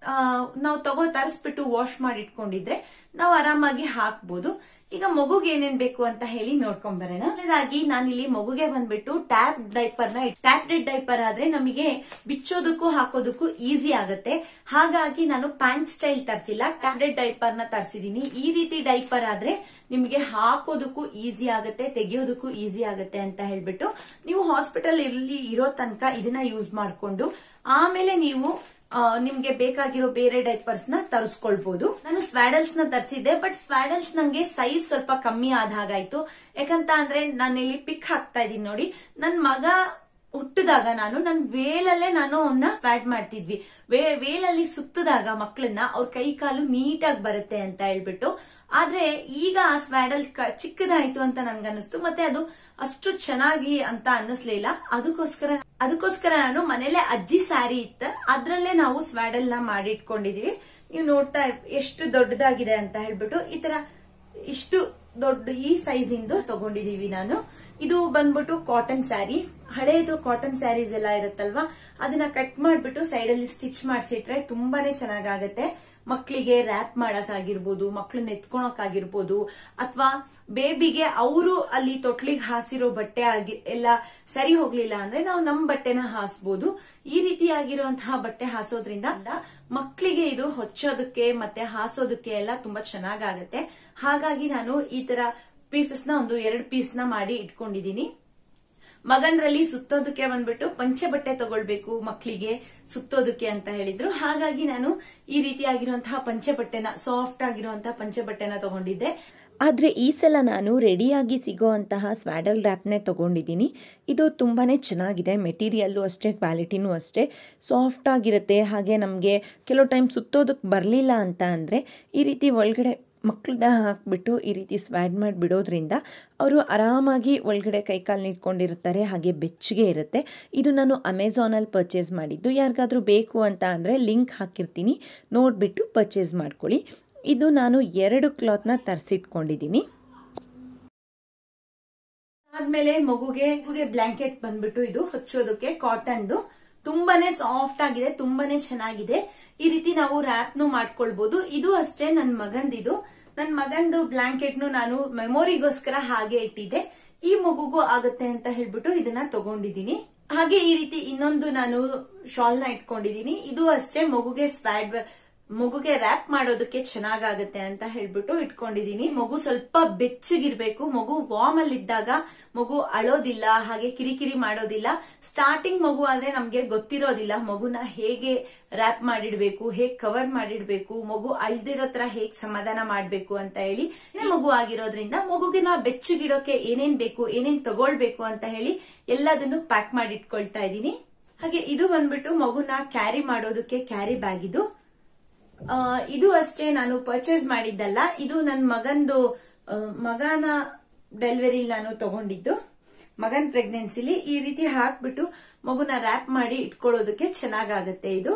ನಾವು ತಗೋ ತರಿಸ್ಬಿಟ್ಟು ವಾಶ್ ಮಾಡಿ ಇಟ್ಕೊಂಡಿದ್ರೆ ನಾವು ಆರಾಮಾಗಿ ಹಾಕ್ಬೋದು ಈಗ ಮಗುಗೆ ಏನೇನ್ ಬೇಕು ಅಂತ ಹೇಳಿ ನೋಡ್ಕೊಂಡ್ ಬರೋಣ ಮೊದಲಾಗಿ ನಾನಿಲ್ಲಿ ಮಗುಗೆ ಬಂದ್ಬಿಟ್ಟು ಟ್ಯಾಪ್ ಡೈಪರ್ ನ ಟ್ಯಾಪ್ಡೆಡ್ ಡೈಪರ್ ಆದ್ರೆ ನಮಗೆ ಬಿಚ್ಚೋದಕ್ಕೂ ಹಾಕೋದಕ್ಕೂ ಈಸಿ ಆಗುತ್ತೆ ಹಾಗಾಗಿ ನಾನು ಪ್ಯಾಂಟ್ ಸ್ಟೈಲ್ ತರಿಸಿಲ್ಲ ಟ್ಯಾಬ್ಲೆಟ್ ಡೈಪರ್ ನ ತರಿಸಿದೀನಿ ಈ ರೀತಿ ಡೈಪರ್ ಆದ್ರೆ ನಿಮಗೆ ಹಾಕೋದಕ್ಕೂ ಈಸಿ ಆಗುತ್ತೆ ತೆಗೆಯೋದಕ್ಕೂ ಈಸಿ ಆಗುತ್ತೆ ಅಂತ ಹೇಳ್ಬಿಟ್ಟು ನೀವು ಹಾಸ್ಪಿಟಲ್ ಇರ್ಲಿ ಇರೋ ತನಕ ಇದನ್ನ ಯೂಸ್ ಮಾಡ್ಕೊಂಡು ಆಮೇಲೆ ನೀವು ಆ, ನಿಮ್ಗೆ ಬೇಕಾಗಿರೋ ಬೇರೆ ಡೈಪರ್ಸ್ ನ ತರಿಸ್ಕೊಳ್ಬಹುದು ನಾನು ಸ್ವ್ಯಾಡಲ್ಸ್ ನ ತರಿಸಿದ್ದೆ ಬಟ್ ಸ್ವ್ಯಾಡಲ್ಸ್ ನಂಗೆ ಸೈಜ್ ಸ್ವಲ್ಪ ಕಮ್ಮಿ ಆದ ಹಾಗಾಯ್ತು ಯಾಕಂತ ಅಂದ್ರೆ ನಾನು ಇಲ್ಲಿ ಪಿಕ್ ಹಾಕ್ತಾ ಇದೀನಿ ನೋಡಿ ನನ್ ಮಗ ಹುಟ್ಟಿದಾಗ ನಾನು ನನ್ ವೇಲಲ್ಲೇ ನಾನು ಅವನ್ನ ಸ್ವ್ಯಾಡ್ ಮಾಡ್ತಿದ್ವಿ ವೇ ವೇಲಲ್ಲಿ ಸುತ್ತದಾಗ ಮಕ್ಕಳನ್ನ ಅವ್ರ ಕೈ ಕಾಲು ನೀಟಾಗಿ ಬರುತ್ತೆ ಅಂತ ಹೇಳ್ಬಿಟ್ಟು ಆದ್ರೆ ಈಗ ಆ ಸ್ವ್ಯಾಡಲ್ ಕ- ಚಿಕ್ಕದಾಯ್ತು ಅಂತ ನನ್ಗನ್ನಿಸ್ತು ಮತ್ತೆ ಅದು ಅಷ್ಟು ಚೆನ್ನಾಗಿ ಅಂತ ಅನ್ನಿಸ್ಲಿಲ್ಲ ಅದಕ್ಕೋಸ್ಕರ ಅದಕ್ಕೋಸ್ಕರ ನಾನು ಮನೇಲೆ ಅಜ್ಜಿ ಸ್ಯಾರಿ ಇತ್ತ ಅದ್ರಲ್ಲೇ ನಾವು ಸ್ವ್ಯಾಡಲ್ ನ ಮಾಡಿಟ್ಕೊಂಡಿದೀವಿ ನೀವು ನೋಡ್ತಾ ಎಷ್ಟು ದೊಡ್ಡದಾಗಿದೆ ಅಂತ ಹೇಳ್ಬಿಟ್ಟು ಈ ತರ ಇಷ್ಟು ದೊಡ್ಡ ಈ ಸೈಜ್ ಇಂದು ತಗೊಂಡಿದೀವಿ ನಾನು ಇದು ಬಂದ್ಬಿಟ್ಟು ಕಾಟನ್ ಸ್ಯಾರಿ ಹಳೇದು ಕಾಟನ್ ಸ್ಯಾರೀಸ್ ಎಲ್ಲ ಇರುತ್ತಲ್ವಾ ಅದನ್ನ ಕಟ್ ಮಾಡ್ಬಿಟ್ಟು ಸೈಡ್ ಅಲ್ಲಿ ಸ್ಟಿಚ್ ಮಾಡಿಸಿಟ್ರೆ ತುಂಬಾನೇ ಚೆನ್ನಾಗಾಗತ್ತೆ ಮಕ್ಕಳಿಗೆ ರ್ಯಾಪ್ ಮಾಡಕ್ಕಾಗಿರ್ಬೋದು ಮಕ್ಕಳನ್ನ ಎತ್ಕೊಳಕ್ಕಾಗಿರ್ಬೋದು ಅಥವಾ ಬೇಬಿಗೆ ಅವರು ಅಲ್ಲಿ ತೊಟ್ಲಿಗೆ ಹಾಸಿರೋ ಬಟ್ಟೆ ಆಗಿ ಎಲ್ಲ ಸರಿ ಹೋಗ್ಲಿಲ್ಲ ಅಂದ್ರೆ ನಾವು ನಮ್ ಬಟ್ಟೆನ ಹಾಸ್ಬೋದು ಈ ರೀತಿಯಾಗಿರುವಂತಹ ಬಟ್ಟೆ ಹಾಸೋದ್ರಿಂದ ಮಕ್ಕಳಿಗೆ ಇದು ಹೊಚ್ಚೋದಕ್ಕೆ ಮತ್ತೆ ಹಾಸೋದಕ್ಕೆ ಎಲ್ಲ ತುಂಬಾ ಚೆನ್ನಾಗಾಗತ್ತೆ ಹಾಗಾಗಿ ನಾನು ಈ ತರ ಪೀಸಸ್ ನ ಒಂದು ಎರಡು ಪೀಸ್ ನ ಮಾಡಿ ಇಟ್ಕೊಂಡಿದೀನಿ ಮಗನ್ರಲ್ಲಿ ಸುತ್ತೋದಕ್ಕೆ ಬಂದ್ಬಿಟ್ಟು ಪಂಚೆ ಬಟ್ಟೆ ತಗೊಳ್ಬೇಕು ಮಕ್ಕಳಿಗೆ ಸುತ್ತೋದಕ್ಕೆ ಅಂತ ಹೇಳಿದ್ರು ಹಾಗಾಗಿ ನಾನು ಈ ರೀತಿಯಾಗಿರುವಂತಹ ಪಂಚೆ ಬಟ್ಟೆನ ಸಾಫ್ಟ್ ಆಗಿರುವಂತಹ ಪಂಚೆ ಬಟ್ಟೆನ ತಗೊಂಡಿದ್ದೆ ಆದರೆ ಈ ಸಲ ನಾನು ರೆಡಿಯಾಗಿ ಸಿಗೋವಂತಹ ಸ್ವ್ಯಾಡಲ್ ರ್ಯಾಪ್ನೇ ತೊಗೊಂಡಿದ್ದೀನಿ ಇದು ತುಂಬಾ ಚೆನ್ನಾಗಿದೆ ಮೆಟೀರಿಯಲ್ಲು ಅಷ್ಟೇ ಕ್ವಾಲಿಟಿನೂ ಅಷ್ಟೇ ಸಾಫ್ಟ್ ಆಗಿರುತ್ತೆ ಹಾಗೆ ನಮಗೆ ಕೆಲವು ಟೈಮ್ ಸುತ್ತೋದಕ್ಕೆ ಬರಲಿಲ್ಲ ಅಂತ ಅಂದರೆ ಈ ರೀತಿ ಒಳಗಡೆ ಮಕ್ಕಳನ್ನ ಹಾಕ್ಬಿಟ್ಟು ಈ ರೀತಿ ಸ್ವ್ಯಾಡ್ ಮಾಡಿ ಬಿಡೋದ್ರಿಂದ ಅವರು ಆರಾಮಾಗಿ ಒಳಗಡೆ ಕೈಕಾಲು ಇಟ್ಕೊಂಡಿರ್ತಾರೆ ಹಾಗೆ ಬೆಚ್ಚಗೆ ಇರುತ್ತೆ ಇದು ನಾನು ಅಮೆಝಾನಲ್ಲಿ ಪರ್ಚೇಸ್ ಮಾಡಿದ್ದು ಯಾರಿಗಾದ್ರೂ ಬೇಕು ಅಂತ ಅಂದರೆ ಲಿಂಕ್ ಹಾಕಿರ್ತೀನಿ ನೋಡಿಬಿಟ್ಟು ಪರ್ಚೇಸ್ ಮಾಡ್ಕೊಳ್ಳಿ ಇದು ನಾನು ಎರಡು ಕ್ಲಾತ್ನ ತರಿಸಿಟ್ಕೊಂಡಿದ್ದೀನಿ ಆದ್ಮೇಲೆ ಮಗುಗೆ ಮಗುಗೆ ಬ್ಲಾಂಕೆಟ್ ಬಂದ್ಬಿಟ್ಟು ಇದು ಹೊಚ್ಚೋದಕ್ಕೆ ಕಾಟನ್ದು ತುಂಬಾನೇ ಸಾಫ್ಟ್ ಆಗಿದೆ ತುಂಬಾನೇ ಚೆನ್ನಾಗಿದೆ ಈ ರೀತಿ ನಾವು ರ್ಯಾಪ್ನು ಮಾಡ್ಕೊಳ್ಬಹುದು ಇದು ಅಷ್ಟೇ ನನ್ ಮಗಂದಿದು ನನ್ ಮಗಂದು ಬ್ಲಾಂಕೆಟ್ನು ನಾನು ಮೆಮೊರಿಗೋಸ್ಕರ ಹಾಗೆ ಇಟ್ಟಿದ್ದೆ ಈ ಮಗುಗೂ ಆಗುತ್ತೆ ಅಂತ ಹೇಳ್ಬಿಟ್ಟು ಇದನ್ನ ತಗೊಂಡಿದ್ದೀನಿ ಹಾಗೆ ಈ ರೀತಿ ಇನ್ನೊಂದು ನಾನು ಶಾಲ್ ನ ಇಟ್ಕೊಂಡಿದ್ದೀನಿ ಇದು ಅಷ್ಟೇ ಮಗುಗೆ ಸ್ವ್ಯಾಡ್ ಮಗುಗೆ ರ್ಯಾಪ್ ಮಾಡೋದಕ್ಕೆ ಚೆನ್ನಾಗಾಗತ್ತೆ ಅಂತ ಹೇಳ್ಬಿಟ್ಟು ಇಟ್ಕೊಂಡಿದೀನಿ ಮಗು ಸ್ವಲ್ಪ ಬೆಚ್ಚಗಿರ್ಬೇಕು ಮಗು ವಾರ್ಮ್ ಅಲ್ಲಿ ಇದ್ದಾಗ ಮಗು ಅಳೋದಿಲ್ಲ ಹಾಗೆ ಕಿರಿಕಿರಿ ಮಾಡೋದಿಲ್ಲ ಸ್ಟಾರ್ಟಿಂಗ್ ಮಗು ಆದ್ರೆ ನಮ್ಗೆ ಗೊತ್ತಿರೋದಿಲ್ಲ ಮಗುನ ಹೇಗೆ ರ್ಯಾಪ್ ಮಾಡಿಡ್ಬೇಕು ಹೇಗ್ ಕವರ್ ಮಾಡಿಡ್ಬೇಕು ಮಗು ಅಳ್ದಿರೋ ತರ ಹೇಗ್ ಸಮಾಧಾನ ಮಾಡ್ಬೇಕು ಅಂತ ಹೇಳಿ ಮಗು ಆಗಿರೋದ್ರಿಂದ ಮಗುಗೆ ನಾವು ಬೆಚ್ಚಗಿಡೋಕೆ ಏನೇನ್ ಬೇಕು ಏನೇನ್ ತಗೊಳ್ಬೇಕು ಅಂತ ಹೇಳಿ ಎಲ್ಲದನ್ನು ಪ್ಯಾಕ್ ಮಾಡಿ ಇಟ್ಕೊಳ್ತಾ ಇದ್ದೀನಿ ಹಾಗೆ ಇದು ಬಂದ್ಬಿಟ್ಟು ಮಗುನ ಕ್ಯಾರಿ ಮಾಡೋದಕ್ಕೆ ಕ್ಯಾರಿ ಬ್ಯಾಗ್ ಇದು ಆ, ಇದು ಅಷ್ಟೇ ನಾನು ಪರ್ಚೇಸ್ ಮಾಡಿದ್ದಲ್ಲ ಇದು ನನ್ನ ಮಗಂದು ಆ, ಮಗನ ಡೆಲಿವರಿ ನಾನು ತಗೊಂಡಿದ್ದು ಮಗನ್ ಪ್ರೆಗ್ನೆನ್ಸಿಲಿ ಈ ರೀತಿ ಹಾಕ್ಬಿಟ್ಟು ಮಗುನ ರ್ಯಾಪ್ ಮಾಡಿ ಇಟ್ಕೊಳ್ಳೋದಕ್ಕೆ ಚೆನ್ನಾಗಾಗತ್ತೆ ಇದು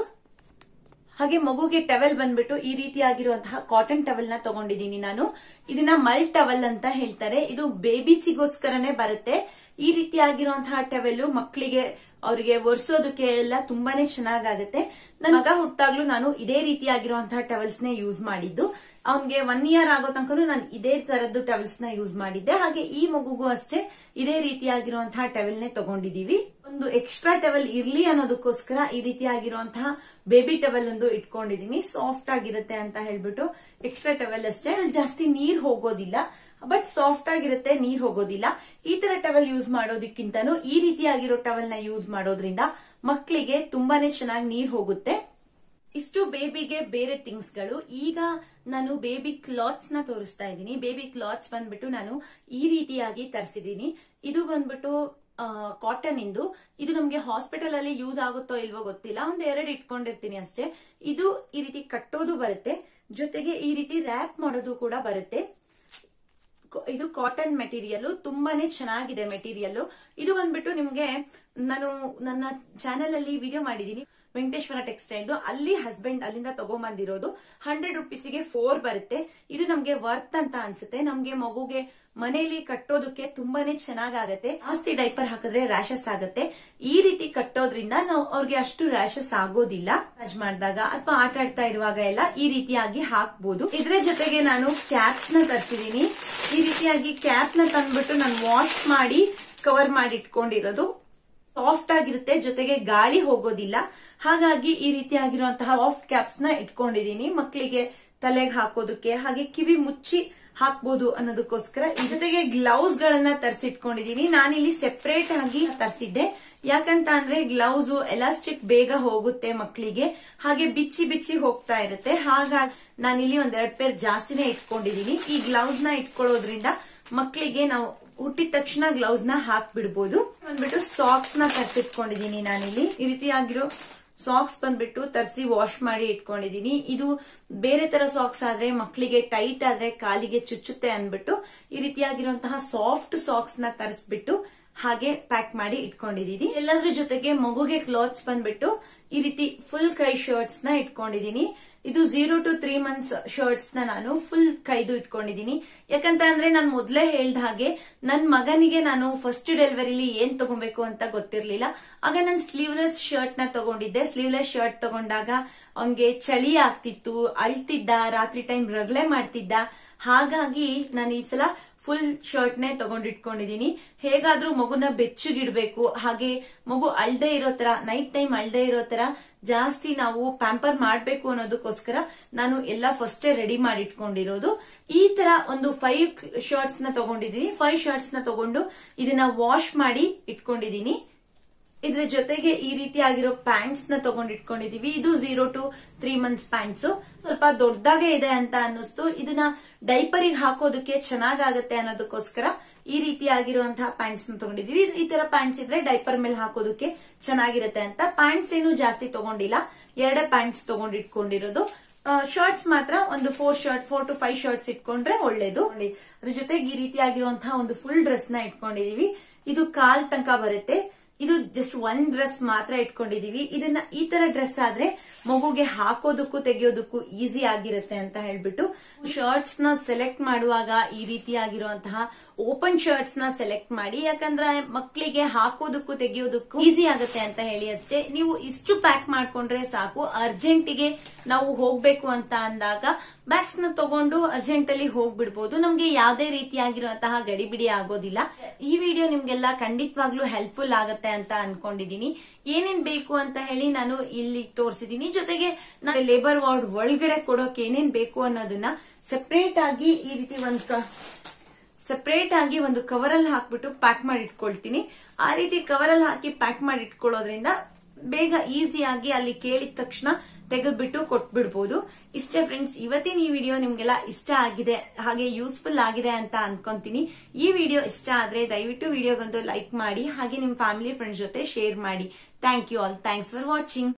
ಹಾಗೆ ಮಗುಗೆ ಟವೆಲ್ ಬಂದ್ಬಿಟ್ಟು ಈ ರೀತಿಯಾಗಿರುವಂತಹ ಕಾಟನ್ ಟವೆಲ್ ನ ತಗೊಂಡಿದ್ದೀನಿ ನಾನು ಇದನ್ನ ಮಲ್ ಟವೆಲ್ ಅಂತ ಹೇಳ್ತಾರೆ ಇದು ಬೇಬಿಸಿಗೋಸ್ಕರನೇ ಬರುತ್ತೆ ಈ ರೀತಿಯಾಗಿರುವಂತಹ ಟವೆಲ್ ಮಕ್ಕಳಿಗೆ ಅವರಿಗೆ ಒರೆಸೋದಕ್ಕೆ ಎಲ್ಲ ತುಂಬಾನೇ ಚೆನ್ನಾಗಾಗುತ್ತೆ ನನ್ನ ಮಗ ಹುಟ್ಟಾಗ್ಲೂ ನಾನು ಇದೇ ರೀತಿಯಾಗಿರುವಂತಹ ಟವೆಲ್ಸ್ ನೇ ಯೂಸ್ ಮಾಡಿದ್ದು ಅವನ್ಗೆ ಒನ್ ಇಯರ್ ಆಗೋ ತನಕ ನಾನು ಇದೇ ತರದ್ದು ಟವೆಲ್ಸ್ ನ ಯೂಸ್ ಮಾಡಿದ್ದೆ ಹಾಗೆ ಈ ಮಗುಗೂ ಅಷ್ಟೇ ಇದೇ ರೀತಿಯಾಗಿರುವಂತಹ ಟವೆಲ್ ನೇ ತಗೊಂಡಿದೀವಿ ಒಂದು ಎಕ್ಸ್ಟ್ರಾ ಟವೆಲ್ ಇರ್ಲಿ ಅನ್ನೋದಕ್ಕೋಸ್ಕರ ಈ ರೀತಿಯಾಗಿರುವಂತಹ ಬೇಬಿ ಟವೆಲ್ ಒಂದು ಇಟ್ಕೊಂಡಿದೀನಿ ಸಾಫ್ಟ್ ಆಗಿರುತ್ತೆ ಅಂತ ಹೇಳ್ಬಿಟ್ಟು ಎಕ್ಸ್ಟ್ರಾ ಟವೆಲ್ ಅಷ್ಟೇ ಅದ್ರಲ್ಲಿ ಜಾಸ್ತಿ ನೀರ್ ಹೋಗೋದಿಲ್ಲ ಬಟ್ ಸಾಫ್ಟ್ ಆಗಿರುತ್ತೆ ನೀರ್ ಹೋಗೋದಿಲ್ಲ ಈ ತರ ಟವೆಲ್ ಯೂಸ್ ಮಾಡೋದಕ್ಕಿಂತನೂ ಈ ರೀತಿಯಾಗಿರೋ ಟವೆಲ್ ನ ಯೂಸ್ ಮಾಡೋದ್ರಿಂದ ಮಕ್ಕಳಿಗೆ ತುಂಬಾನೇ ಚೆನ್ನಾಗಿ ನೀರ್ ಹೋಗುತ್ತೆ ಇಷ್ಟು ಬೇಬಿಗೆ ಬೇರೆ ಥಿಂಗ್ಸ್ ಗಳು ಈಗ ನಾನು ಬೇಬಿ ಕ್ಲಾತ್ಸ್ ನ ತೋರಿಸ್ತಾ ಇದ್ದೀನಿ ಬೇಬಿ ಕ್ಲಾತ್ಸ್ ಬಂದ್ಬಿಟ್ಟು ನಾನು ಈ ರೀತಿಯಾಗಿ ತರಿಸಿದೀನಿ ಇದು ಬಂದ್ಬಿಟ್ಟು ಕಾಟನ್ ಇಂದು ಇದು ನಮ್ಗೆ ಹಾಸ್ಪಿಟಲ್ ಅಲ್ಲಿ ಯೂಸ್ ಆಗುತ್ತೋ ಇಲ್ವೋ ಗೊತ್ತಿಲ್ಲ ಒಂದ್ ಎರಡು ಇಟ್ಕೊಂಡಿರ್ತೀನಿ ಅಷ್ಟೇ ಇದು ಈ ರೀತಿ ಕಟ್ಟೋದು ಬರುತ್ತೆ ಜೊತೆಗೆ ಈ ರೀತಿ ರ್ಯಾಪ್ ಮಾಡೋದು ಕೂಡ ಬರುತ್ತೆ ಕೊ- ಇದು ಕಾಟನ್ ಮೆಟೀರಿಯಲ್ ತುಂಬಾನೇ ಚೆನ್ನಾಗಿದೆ ಮೆಟೀರಿಯಲ್ ಇದು ಬಂದ್ಬಿಟ್ಟು ನಿಮ್ಗೆ ನಾನು ನನ್ನ ಚಾನೆಲ್ ಅಲ್ಲಿ ವಿಡಿಯೋ ಮಾಡಿದೀನಿ ವೆಂಕಟೇಶ್ವರ ಟೆಕ್ಸ್ಟೈಲ್ ಅಲ್ಲಿ ಹಸ್ಬೆಂಡ್ ಅಲ್ಲಿಂದ ತಗೊಂಬಂದಿರೋದು ಹಂಡ್ರೆಡ್ ರುಪೀಸಿಗೆ ಫೋರ್ ಬರುತ್ತೆ ಇದು ನಮ್ಗೆ ವರ್ತ್ ಅಂತ ಅನ್ಸುತ್ತೆ ನಮ್ಗೆ ಮಗುಗೆ ಮನೆಯಲ್ಲಿ ಕಟ್ಟೋದಕ್ಕೆ ತುಂಬಾನೇ ಚೆನ್ನಾಗಾಗತ್ತೆ ಜಾಸ್ತಿ ಡೈಪರ್ ಹಾಕಿದ್ರೆ ರ್ಯಾಶಸ್ ಆಗುತ್ತೆ ಈ ರೀತಿ ಕಟ್ಟೋದ್ರಿಂದ ನಾವು ಅವ್ರಿಗೆ ಅಷ್ಟು ರ್ಯಾಶಸ್ ಆಗೋದಿಲ್ಲ ಮಸಾಜ್ ಮಾಡಿದಾಗ ಅಥವಾ ಆಟ ಆಡ್ತಾ ಇರುವಾಗ ಎಲ್ಲ ಈ ರೀತಿಯಾಗಿ ಹಾಕ್ಬೋದು ಇದ್ರ ಜೊತೆಗೆ ನಾನು ಕ್ಯಾಪ್ಸ್ ನ ತರಿಸಿದೀನಿ ಈ ರೀತಿಯಾಗಿ ಕ್ಯಾಪ್ ನ ತಂದ್ಬಿಟ್ಟು ನಾನು ವಾಶ್ ಮಾಡಿ ಕವರ್ ಮಾಡಿ ಇಟ್ಕೊಂಡಿರೋದು ಸಾಫ್ಟ್ ಆಗಿರುತ್ತೆ ಜೊತೆಗೆ ಗಾಳಿ ಹೋಗೋದಿಲ್ಲ ಹಾಗಾಗಿ ಈ ರೀತಿಯಾಗಿರುವಂತಹ ಸಾಫ್ಟ್ ಕ್ಯಾಪ್ಸ್ ನ ಇಟ್ಕೊಂಡಿದೀನಿ ಮಕ್ಕಳಿಗೆ ತಲೆಗೆ ಹಾಕೋದಕ್ಕೆ ಹಾಗೆ ಕಿವಿ ಮುಚ್ಚಿ ಹಾಕ್ಬೋದು ಅನ್ನೋದಕ್ಕೋಸ್ಕರ ಇದ್ರ ಜೊತೆಗೆ ಗ್ಲೌಸ್ ಗಳನ್ನ ತರಿಸಿಟ್ಕೊಂಡಿದೀನಿ ನಾನಿಲ್ಲಿ ಸೆಪರೇಟ್ ಆಗಿ ತರಿಸಿದ್ದೆ ಯಾಕಂತ ಅಂದ್ರೆ ಗ್ಲೌಸ್ ಎಲಾಸ್ಟಿಕ್ ಬೇಗ ಹೋಗುತ್ತೆ ಮಕ್ಕಳಿಗೆ ಹಾಗೆ ಬಿಚ್ಚಿ ಬಿಚ್ಚಿ ಹೋಗ್ತಾ ಇರುತ್ತೆ ಹಾಗಾಗಿ ನಾನಿಲ್ಲಿ ಒಂದೆರಡು ಪೇರ್ ಜಾಸ್ತಿನೇ ಇಟ್ಕೊಂಡಿದೀನಿ ಈ ಗ್ಲೌಸ್ ನ ಇಟ್ಕೊಳ್ಳೋದ್ರಿಂದ ಮಕ್ಕಳಿಗೆ ನಾವು ಹುಟ್ಟಿದ ತಕ್ಷಣ ಗ್ಲೌಸ್ ನ ಹಾಕ್ಬಿಡ್ಬೋದು ಬಂದ್ಬಿಟ್ಟು ಸಾಕ್ಸ್ ನ ತರಿಸಿಟ್ಕೊಂಡಿದೀನಿ ನಾನಿಲ್ಲಿ ಈ ರೀತಿಯಾಗಿರೋ ಸಾಕ್ಸ್ ಬಂದ್ಬಿಟ್ಟು ತರಿಸಿ ವಾಶ್ ಮಾಡಿ ಇಟ್ಕೊಂಡಿದೀನಿ ಇದು ಬೇರೆ ತರ ಸಾಕ್ಸ್ ಆದ್ರೆ ಮಕ್ಕಳಿಗೆ ಟೈಟ್ ಆದ್ರೆ ಕಾಲಿಗೆ ಚುಚ್ಚುತ್ತೆ ಅಂದ್ಬಿಟ್ಟು ಈ ರೀತಿಯಾಗಿರುವಂತಹ ಸಾಫ್ಟ್ ಸಾಕ್ಸ್ ನ ತರಿಸ್ಬಿಟ್ಟು ಹಾಗೆ ಪ್ಯಾಕ್ ಮಾಡಿ ಇಟ್ಕೊಂಡಿದೀನಿ ಎಲ್ಲದ್ರ ಜೊತೆಗೆ ಮಗುಗೆ ಕ್ಲಾತ್ಸ್ ಬಂದ್ಬಿಟ್ಟು ಈ ರೀತಿ ಫುಲ್ ಕೈ ಶರ್ಟ್ಸ್ ನ ಇಟ್ಕೊಂಡಿದೀನಿ ಇದು zero to three months shirts ನ ನಾನು ಫುಲ್ ಕೈದು ಇಟ್ಕೊಂಡಿದೀನಿ ಯಾಕಂತ ಅಂದ್ರೆ ನಾನು ಮೊದ್ಲೇ ಹೇಳ್ದ ಹಾಗೆ ನನ್ ಮಗನಿಗೆ ನಾನು ಫಸ್ಟ್ ಡೆಲಿವರಿಲಿ ಏನ್ ತಗೊಬೇಕು ಅಂತ ಗೊತ್ತಿರ್ಲಿಲ್ಲ ಆಗ ನಾನು ಸ್ಲೀವ್ಲೆಸ್ ಶರ್ಟ್ ನ ತಗೊಂಡಿದ್ದೆ ಸ್ಲೀವ್ಲೆಸ್ ಶರ್ಟ್ ತಗೊಂಡಾಗ ಅವನ್ಗೆ ಚಳಿ ಆಗ್ತಿತ್ತು ಅಳ್ತಿದ್ದ ರಾತ್ರಿ ಟೈಮ್ ರಗಳೆ ಮಾಡ್ತಿದ್ದ ಹಾಗಾಗಿ ನಾನು ಈ ಸಲ ಫುಲ್ ಶರ್ಟ್ ನೇ ತಗೊಂಡಿಟ್ಕೊಂಡಿದೀನಿ ಹೇಗಾದ್ರೂ ಮಗುನ ಬೆಚ್ಚಗಿಡ್ಬೇಕು ಹಾಗೆ ಮಗು ಅಳ್ದೇ ಇರೋ ತರ ನೈಟ್ ಟೈಮ್ ಅಳ್ದೇ ಇರೋ ತರ ಜಾಸ್ತಿ ನಾವು ಪ್ಯಾಂಪರ್ ಮಾಡ್ಬೇಕು ಅನ್ನೋದಕ್ಕೋಸ್ಕರ ನಾನು ಎಲ್ಲ ಫಸ್ಟೇ ರೆಡಿ ಮಾಡಿ ಇಟ್ಕೊಂಡಿರೋದು ಈ ತರ ಒಂದು ಫೈವ್ ಶರ್ಟ್ಸ್ ನ ತಗೊಂಡಿದೀನಿ ಫೈವ್ ಶರ್ಟ್ಸ್ ನ ತಗೊಂಡು ಇದನ್ನ ವಾಶ್ ಮಾಡಿ ಇಟ್ಕೊಂಡಿದೀನಿ ಇದ್ರ ಜೊತೆಗೆ ಈ ರೀತಿಯಾಗಿರೋ ಪ್ಯಾಂಟ್ಸ್ ನ ತಗೊಂಡ್ ಇಟ್ಕೊಂಡಿದೀವಿ ಇದು zero to three months pants ಸ್ವಲ್ಪ ದೊಡ್ಡದಾಗೆ ಇದೆ ಅಂತ ಅನ್ನಿಸ್ತು ಇದನ್ನ ಡೈಪರಿಗೆ ಹಾಕೋದಕ್ಕೆ ಚೆನ್ನಾಗಾಗತ್ತೆ ಅನ್ನೋದಕ್ಕೋಸ್ಕರ ಈ ರೀತಿಯಾಗಿರುವಂತಹ ಪ್ಯಾಂಟ್ಸ್ ನ ತಗೊಂಡಿದೀವಿ ಈ ತರ ಪ್ಯಾಂಟ್ಸ್ ಇದ್ರೆ ಡೈಪರ್ ಮೇಲೆ ಹಾಕೋದಕ್ಕೆ ಚೆನ್ನಾಗಿರುತ್ತೆ ಅಂತ ಪ್ಯಾಂಟ್ಸ್ ಏನು ಜಾಸ್ತಿ ತಗೊಂಡಿಲ್ಲ ಎರಡೇ ಪ್ಯಾಂಟ್ಸ್ ತಗೊಂಡ್ ಇಟ್ಕೊಂಡಿರೋದು ಶರ್ಟ್ಸ್ ಮಾತ್ರ ಒಂದು four shirt four to five shirts ಇಟ್ಕೊಂಡ್ರೆ ಒಳ್ಳೇದು ಅದ್ರ ಜೊತೆಗೆ ಈ ರೀತಿಯಾಗಿರುವಂತಹ ಒಂದು ಫುಲ್ ಡ್ರೆಸ್ ನ ಇಟ್ಕೊಂಡಿದೀವಿ ಇದು ಕಾಲ್ ತನಕ ಬರುತ್ತೆ ಇದು ಜಸ್ಟ್ ಒಂದ್ ಡ್ರೆಸ್ ಮಾತ್ರ ಇಟ್ಕೊಂಡಿದೀವಿ ಇದನ್ನ ಈ ತರ ಡ್ರೆಸ್ ಆದ್ರೆ ಮಗುಗೆ ಹಾಕೋದಕ್ಕೂ ತೆಗೆಯೋದಕ್ಕೂ ಈಸಿ ಆಗಿರುತ್ತೆ ಅಂತ ಹೇಳ್ಬಿಟ್ಟು ಶರ್ಟ್ಸ್ ನ ಸೆಲೆಕ್ಟ್ ಮಾಡುವಾಗ ಈ ರೀತಿಯಾಗಿರುವಂತಹ ಓಪನ್ ಶರ್ಟ್ಸ್ ನ ಸೆಲೆಕ್ಟ್ ಮಾಡಿ ಯಾಕಂದ್ರೆ ಮಕ್ಕಳಿಗೆ ಹಾಕೋದಕ್ಕೂ ತೆಗೆಯೋದಕ್ಕೂ ಈಸಿ ಆಗುತ್ತೆ ಅಂತ ಹೇಳಿ ಅಷ್ಟೇ ನೀವು ಇಷ್ಟು ಪ್ಯಾಕ್ ಮಾಡ್ಕೊಂಡ್ರೆ ಸಾಕು ಅರ್ಜೆಂಟಿಗೆ ನಾವು ಹೋಗ್ಬೇಕು ಅಂತ ಅಂದಾಗ ಬ್ಯಾಗ್ಸ್ ನ ತಗೊಂಡು ಅರ್ಜೆಂಟ್ ಅಲ್ಲಿ ಹೋಗ್ಬಿಡ್ಬೋದು ನಮ್ಗೆ ಯಾವ್ದೇ ರೀತಿಯಾಗಿರುವಂತಹ ಗಡಿಬಿಡಿ ಆಗೋದಿಲ್ಲ ಈ ವಿಡಿಯೋ ನಿಮ್ಗೆಲ್ಲ ಖಂಡಿತವಾಗ್ಲೂ ಹೆಲ್ಪ್ಫುಲ್ ಆಗತ್ತೆ ಅಂತ ಅನ್ಕೊಂಡಿದೀನಿ ಏನೇನ್ ಬೇಕು ಅಂತ ಹೇಳಿ ನಾನು ಇಲ್ಲಿ ತೋರಿಸಿದೀನಿ ಜೊತೆಗೆ ನಾನು ಲೇಬರ್ ವಾರ್ಡ್ ಒಳಗಡೆ ಕೊಡೋಕೆ ಏನೇನ್ ಬೇಕು ಅನ್ನೋದನ್ನ ಸೆಪರೇಟ್ ಆಗಿ ಈ ರೀತಿ ಒಂದು ಸೆಪರೇಟ್ ಆಗಿ ಒಂದು ಕವರ್ ಅಲ್ಲಿ ಹಾಕ್ಬಿಟ್ಟು ಪ್ಯಾಕ್ ಮಾಡಿ ಇಟ್ಕೊಳ್ತೀನಿ ಆ ರೀತಿ ಕವರ್ ಅಲ್ಲಿ ಹಾಕಿ ಪ್ಯಾಕ್ ಮಾಡಿ ಇಟ್ಕೊಳ್ಳೋದ್ರಿಂದ ಬೇಗ ಈಸಿಯಾಗಿ ಅಲ್ಲಿ ಕೇಳಿದ ತಕ್ಷಣ ತೆಗೆದ್ಬಿಟ್ಟು ಕೊಟ್ಬಿಡ್ಬೋದು ಇಷ್ಟೇ ಫ್ರೆಂಡ್ಸ್ ಇವತ್ತಿನ ಈ ವಿಡಿಯೋ ನಿಮ್ಗೆಲ್ಲ ಇಷ್ಟ ಆಗಿದೆ ಹಾಗೆ ಯೂಸ್ಫುಲ್ ಆಗಿದೆ ಅಂತ ಅನ್ಕೊಂತೀನಿ ಈ ವಿಡಿಯೋ ಇಷ್ಟ ಆದ್ರೆ ದಯವಿಟ್ಟು ವಿಡಿಯೋಗೊಂದು ಲೈಕ್ ಮಾಡಿ ಹಾಗೆ ನಿಮ್ ಫ್ಯಾಮಿಲಿ ಫ್ರೆಂಡ್ಸ್ ಜೊತೆ ಶೇರ್ ಮಾಡಿ thank you all thanks for watching